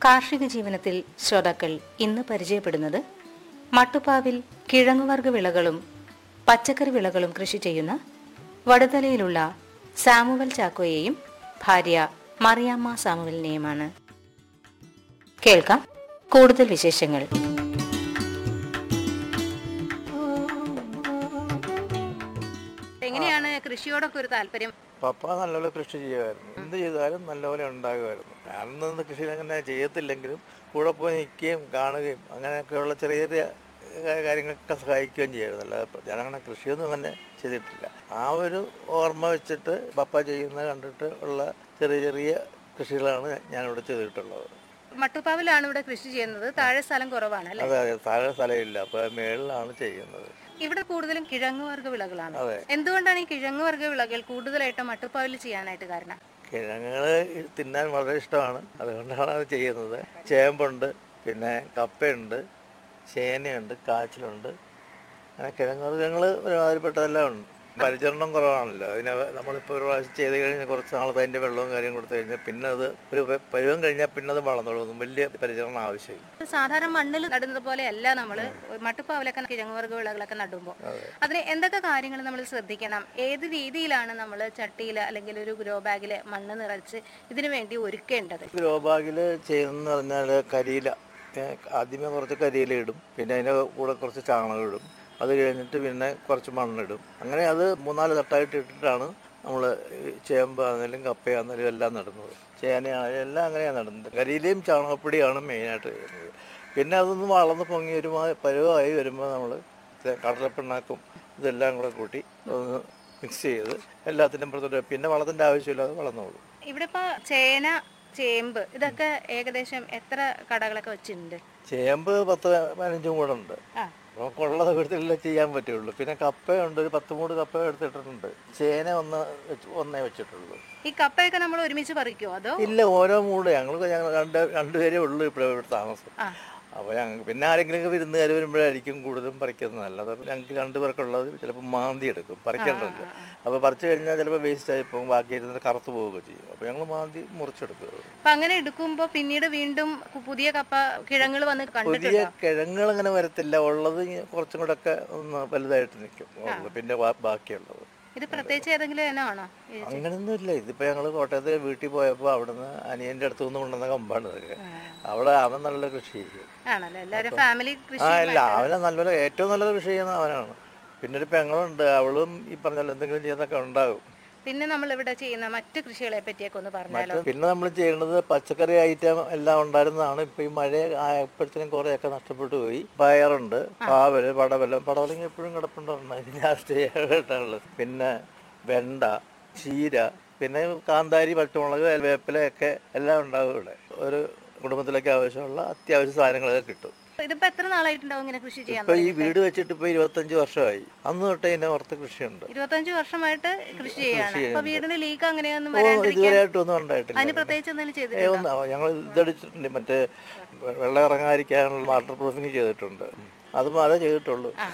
കാർഷിക ജീവനത്തിൽ ശ്രോതാക്കൾ ഇന്ന് പരിചയപ്പെടുന്നത് മട്ടുപ്പാവിൽ കിഴങ്ങുവർഗ വിളകളും പച്ചക്കറി വിളകളും കൃഷി ചെയ്യുന്ന വടുതലയിലുള്ള സാമുവൽ ചാക്കോയെയും ഭാര്യ മറിയാമ്മ സാമുവലിനെയുമാണ് കേൾക്കാം കൂടുതൽ വിശേഷങ്ങൾ എങ്ങനെയാണ് കൃഷിയോടൊക്കെ ഒരു താല്പര്യം പപ്പ നല്ലപോലെ കൃഷി ചെയ്യുമായിരുന്നു എന്ത് ചെയ്താലും നല്ലപോലെ ഉണ്ടാകുമായിരുന്നു ഞാനൊന്നും കൃഷി അങ്ങനെ ചെയ്യത്തില്ലെങ്കിലും കൂടെ പോയി നിൽക്കുകയും കാണുകയും അങ്ങനെയൊക്കെയുള്ള ചെറിയ ചെറിയ കാ- കാര്യങ്ങളൊക്കെ സഹായിക്കുകയും ചെയ്യുമായിരുന്നു അല്ലാതെ ഞാനങ്ങനെ കൃഷിയൊന്നും അങ്ങനെ ചെയ്തിട്ടില്ല ആ ഒരു ഓർമ്മ വെച്ചിട്ട് പപ്പ ചെയ്യുന്നത് കണ്ടിട്ട് ഉള്ള ചെറിയ ചെറിയ കൃഷികളാണ് ഞാനിവിടെ ചെയ്തിട്ടുള്ളത് മട്ടുപ്പാവിലാണ് ഇവിടെ കൃഷി ചെയ്യുന്നത് താഴെ സ്ഥലം കുറവാണ് അല്ലെ അതെ അതെ താഴെ സ്ഥലമില്ല അപ്പോൾ മേളിലാണ് ചെയ്യുന്നത് ഇവിടെ കൂടുതലും കിഴങ്ങ് വർഗ്ഗ വിളകളാണ് അതെ എന്തുകൊണ്ടാണ് ഈ കിഴങ്ങ് വർഗ്ഗ വിളകൾ കൂടുതലായിട്ടും മട്ടുപ്പാവിൽ ചെയ്യാനായിട്ട് കാരണം കിഴങ്ങുകൾ തിന്നാൻ വളരെ ഇഷ്ടമാണ് അതുകൊണ്ടാണ് അത് ചെയ്യുന്നത് ചേമ്പുണ്ട് പിന്നെ കപ്പയുണ്ട് ചേനയുണ്ട് കാച്ചിലുണ്ട് അങ്ങനെ കിഴങ്ങ് വർഗ്ഗങ്ങൾ ഒരുമാതിരിപ്പെട്ടതെല്ലാം ഉണ്ട് പരിചരണം കുറവാണല്ലോ അതിന് നമ്മളിപ്പോൾ ഒരു പ്രാവശ്യം ചെയ്ത് കഴിഞ്ഞാൽ കുറച്ച് നാൾ അതിൻ്റെ വെള്ളവും കാര്യം കൊടുത്തു കഴിഞ്ഞാൽ പിന്നെ അത് ഒരു പ- പരുവം കഴിഞ്ഞാൽ പിന്നെ അത് വളർന്നോളും വലിയ പരിചരണം ആവശ്യമില്ല സാധാരണ മണ്ണിൽ നടുന്നത് പോലെയല്ല നമ്മൾ മട്ടുപ്പാവിലൊക്കെ കിഴങ്ങ് വർഗ്ഗ വിളകളൊക്കെ നടുമ്പോൾ അതിന് എന്തൊക്കെ കാര്യങ്ങൾ നമ്മൾ ശ്രദ്ധിക്കണം ഏത് രീതിയിലാണ് നമ്മൾ ചട്ടിയിൽ അല്ലെങ്കിൽ ഒരു ഗ്രോ ബാഗിൽ മണ്ണ് നിറച്ച് ഇതിനു വേണ്ടി ഒരുക്കേണ്ടത് ഗ്രോ ബാഗിൽ ചെയ്യുന്നതെന്ന് പറഞ്ഞാൽ കരിയില ഏ, ആദ്യമേ കുറച്ച് കരിയില ഇടും പിന്നെ അതിൻ്റെ കൂടെ കുറച്ച് ചാണകം ഇടും അത് കഴിഞ്ഞിട്ട് പിന്നെ കുറച്ച് മണ്ണിടും അങ്ങനെ അത് മൂന്നാല് തട്ടായിട്ട് ഇട്ടിട്ടാണ് നമ്മൾ ചേമ്പ് ആണെങ്കിലും കപ്പയാണെങ്കിലും എല്ലാം നടുന്നത് ചേനയാണെങ്കിലും എല്ലാം അങ്ങനെയാണ് നടുന്നത് കരിയിലയും ചാണകപ്പൊടിയാണ് മെയിനായിട്ട് ചെയ്യുന്നത് പിന്നെ അതൊന്ന് വളർന്ന് പൊങ്ങി ഒരു പരുവമായി വരുമ്പോൾ നമ്മൾ കടലപ്പിണ്ണാക്കും ഇതെല്ലാം കൂടെ കൂട്ടി ഒന്ന് മിക്സ് ചെയ്ത് എല്ലാത്തിനും പുറത്തോട്ട് പിന്നെ വളത്തിൻ്റെ ആവശ്യമില്ലാതെ വളർന്നോളും ഇവിടെ ഇപ്പൊ ചേന ചേമ്പ് ഇതൊക്കെ ഏകദേശം എത്ര കടകളൊക്കെ വെച്ചിട്ടുണ്ട് ചേമ്പ് പത്ത് പതിനഞ്ചും കൂടെ ഉണ്ട് ആ നമുക്കുള്ളത് വീട്ടിലെല്ലാം ചെയ്യാൻ പറ്റുള്ളൂ പിന്നെ കപ്പയുണ്ട് ഒരു പത്ത് മൂട് കപ്പ എടുത്തിട്ടുണ്ട് ചേന ഒന്ന് വെച്ച് ഒന്നേ വെച്ചിട്ടുള്ളൂ ഈ കപ്പയൊക്കെ നമ്മൾ ഒരുമിച്ച് പറിക്കുമോ അതോ ഇല്ല ഓരോ മൂട് ഞങ്ങൾ ഞങ്ങൾ രണ്ട് രണ്ടുപേരേ ഉള്ളൂ ഇപ്പോൾ ഇവിടെ താമസം ആ അപ്പോൾ ഞങ്ങൾ പിന്നെ ആരെങ്കിലും വിരുന്നുകാർ വരുമ്പോഴായിരിക്കും കൂടുതലും പറിക്കുന്നത് അല്ലാതെ ഞങ്ങൾക്ക് രണ്ട് പേർക്കുള്ളത് ചിലപ്പോൾ മാന്തി എടുക്കും പറിക്കേണ്ടല്ലോ അപ്പോൾ പറിച്ചു കഴിഞ്ഞാൽ ചിലപ്പോൾ വേസ്റ്റ് ആയി പോകും ബാക്കി ഇരുന്നിട്ട് കറുത്ത് പോവുകയൊക്കെ ചെയ്യും അപ്പോൾ ഞങ്ങൾ മാന്തി മുറിച്ചെടുക്കും അപ്പൊ അങ്ങനെ എടുക്കുമ്പോ പിന്നീട് വീണ്ടും കു- പുതിയ കപ്പ കിഴങ്ങൾ വന്ന് പുതിയ കണ്ടിട്ടുണ്ടോ കിഴങ്ങുകൾ അങ്ങനെ വരത്തില്ല ഉള്ളത് ഇങ്ങനെ കുറച്ചും കൂടെ ഒക്കെ ഒന്ന് വലുതായിട്ട് നിൽക്കും ഉള്ളത്. പിന്നെ ബാ- ബാക്കിയുള്ളത് ഇത് പ്രത്യേകിച്ച് ഏതെങ്കിലും ഇനമാണോ ഈ അങ്ങനെയൊന്നും ഇല്ല ഇതിപ്പോ ഞങ്ങള് കോട്ടയത്ത് വീട്ടിൽ പോയപ്പോൾ അവിടുന്ന് അനിയന്റെ അടുത്ത് നിന്ന് കൊണ്ടുവന്ന കമ്പാണ് ഇതൊക്കെ അവിടെ അവൻ നല്ല കൃഷി ചെയ്യും ആണല്ലോ എല്ലാവരും ഫാമിലി ആ കൃഷി ഇല്ല അവനെ നല്ലപോലെ ഏറ്റവും നല്ലത് കൃഷി ചെയ്യുന്ന അവനാണ് പിന്നെ ഒരു പെങ്ങളുണ്ട് അവളും ഈ പറഞ്ഞ എന്തെങ്കിലും ചെയ്യുന്നൊക്കെ ഉണ്ടാകും പിന്നെ നമ്മൾ ഇവിടെ ചെയ്യുന്ന മറ്റു കൃഷികളെ പറ്റിയൊക്കെ ഒന്ന് പറഞ്ഞാലോ പിന്നെ നമ്മൾ ചെയ്യുന്നത് പച്ചക്കറി ഐറ്റം എല്ലാം ഉണ്ടായിരുന്നതാണ് ഇപ്പൊ ഈ മഴ ആയപ്പോഴത്തേനും കുറേയൊക്കെ നഷ്ടപ്പെട്ടു പോയി പയറുണ്ട് പാവല് പടവലം പടവലം എപ്പോഴും കിടപ്പുണ്ടായിരുന്നു അതിന് ലാസ്റ്റ് ചെയ്യാനായിട്ടുള്ളത് പിന്നെ വെണ്ട ചീര പിന്നെ കാന്താരി പച്ചമുളക് വേപ്പിലയൊക്കെ എല്ലാം ഉണ്ടാകും ഇവിടെ ഒരു കുടുംബത്തിലേക്ക് ആവശ്യമുള്ള അത്യാവശ്യ സാധനങ്ങളൊക്കെ കിട്ടും ഇതിപ്പോ എത്ര നാളായിട്ടുണ്ടാവും ഇങ്ങനെ കൃഷി ചെയ്യാൻ ഇപ്പൊ ഈ വീട് വെച്ചിട്ട് ഇപ്പൊ ഇരുപത്തഞ്ച് വർഷമായി അന്ന് തൊട്ടേ ഇതിന്റെ പുറത്ത് കൃഷിയുണ്ട് ഇരുപത്തഞ്ച് വർഷമായിട്ട് കൃഷി ചെയ്യാണ് അപ്പൊ വീടിന് ലീക്ക് അങ്ങനെയൊന്നും ഓ വരാണ്ടിരിക്കാൻ ഇതുവരെയായിട്ടൊന്നും ഉണ്ടായിട്ടില്ല അതിന് പ്രത്യേകിച്ച് എന്തെങ്കിലും ഏ, ചെയ്തിട്ടുണ്ടോ ഒന്ന് ഞങ്ങൾ ഇതടിച്ചിട്ടുണ്ട് മറ്റേ വെള്ളം ഇറങ്ങാതിരിക്കാനുള്ള വാട്ടർ പ്രൂഫിങ് ചെയ്തിട്ടുണ്ട് അത് മാത്രമേ ചെയ്തിട്ടുള്ളൂ ആ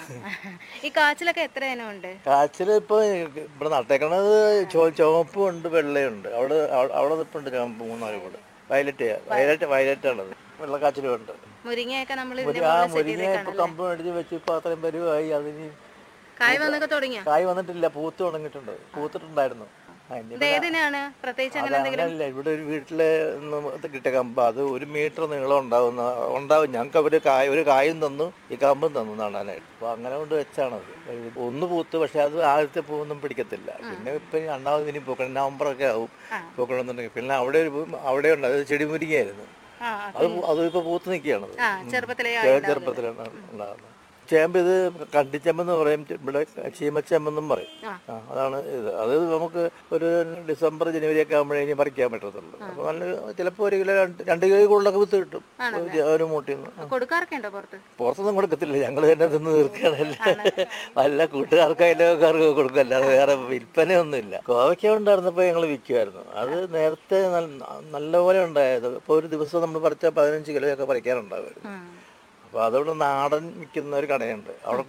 ഈ കാച്ചിലൊക്കെ എത്ര ഇനം ഉണ്ട് കാച്ചിൽ ഇപ്പൊ ഇവിടെ നട്ടേക്കണത് ചുവ- ചുവപ്പും ഉണ്ട് വെള്ളയുണ്ട് അവിടെ അവ- അവിടെ നിൽപ്പുണ്ട് ചുവപ്പ് മൂന്നാല് കൂടെ വയലറ്റ് വയലറ്റ് വയലറ്റ് ആണത് വെള്ളക്കാച്ചിലും ഉണ്ട് മുരിങ്ങയൊക്കെ നമ്മൾ മുരി- ഇതിന്റെ ആ മുകളിൽ സെറ്റ് മുരിങ്ങ ഇപ്പൊ ചെയ്തേക്കാണല്ലേ കമ്പ് മേടിച്ച് വെച്ച് ഇപ്പൊ അത്രയും പരുവായി അതിന് കായ് വന്നൊക്കെ തുടങ്ങിയോ കായ് വന്നിട്ടില്ല പൂത്ത് തുടങ്ങിയിട്ടുണ്ട് പൂത്തിട്ടുണ്ടായിരുന്നു ആ, ഇനി ഇത് ഏതിനാണ് പ്രത്യേകിച്ച് അങ്ങനെ എന്തെങ്കിലും അതല്ല ഇവിടെ ഒരു വീട്ടില് നിന്ന് കിട്ടിയ കമ്പ് അത് ഒരു മീറ്റർ നീളം ഉണ്ടാവുന്ന ഉണ്ടാവും ഞങ്ങൾക്ക് അവര് കായ ഒരു കായും തന്നു ഈ കമ്പും തന്നു നടാനായിട്ട് അപ്പൊ അങ്ങനെ കൊണ്ട് വെച്ചാണത് ഒന്ന് പൂത്ത് പക്ഷെ അത് ആദ്യത്തെ പൂവൊന്നും പിടിക്കത്തില്ല പിന്നെ ഇപ്പൊ ഈ രണ്ടാമത് ഇനി പൂക്കണം നവംബറൊക്കെ ആവും പൂക്കണമെന്നുണ്ടെങ്കിൽ പിന്നെ അവിടെ ഒരു പൂ- അവിടെ ഉണ്ട് അത് ചെടിമുരിങ്ങയായിരുന്നു ആ അത് പൂ- അത് ഇപ്പൊ പൂത്ത് നിൽക്കുകയാണത് ആ ചെറുപ്പത്തിലേ ചെറുപ്പത്തിലാണ് ഉണ്ടാകുന്നത് ചേമ്പ് ഇത് കണ്ടിച്ചെമ്പെന്ന് പറയും ഇവിടെ ചീമച്ചെമ്പെന്നും പറയും ആ. ആ, അതാണ് ഇത് അത് നമുക്ക് ഒരു ഡിസംബർ ജനുവരി ഒക്കെ ആകുമ്പോഴേ ഇനി പറിക്കാൻ പറ്റത്തുള്ളൂ അപ്പോൾ നല്ല ചിലപ്പോൾ ഒരു കിലോ രണ്ട് രണ്ട് കിലോ കൂടുതലൊക്കെ വിത്ത് കിട്ടും ഒരു- ഒരു മൂട്ടിൽ നിന്ന് കൊടുക്കാറൊക്കെ ഉണ്ടോ പുറത്ത് പുറത്തൊന്നും കൊടുക്കത്തില്ല ഞങ്ങൾ തന്നെ തിന്ന് തീർക്കുകയാണല്ല വല്ല കൂട്ടുകാർക്ക് അയലോക്കാർക്ക് കൊടുക്കും അല്ലാതെ വേറെ വിൽപ്പനയൊന്നുമില്ല കോവയ്ക്ക ഉണ്ടായിരുന്നപ്പോൾ ഞങ്ങൾ വിൽക്കുമായിരുന്നു അത് നേരത്തെ നല്ല- നല്ലപോലെ ഉണ്ടായത് ഇപ്പോൾ ഒരു ദിവസം നമ്മൾ പറിച്ചാൽ പതിനഞ്ച് കിലോ ഒക്കെ പറിക്കാനുണ്ടാവുമായിരുന്നു ഉം. അപ്പോൾ അതവിടെ നാടൻ വിൽക്കുന്ന ഒരു കടയുണ്ട് അവിടെ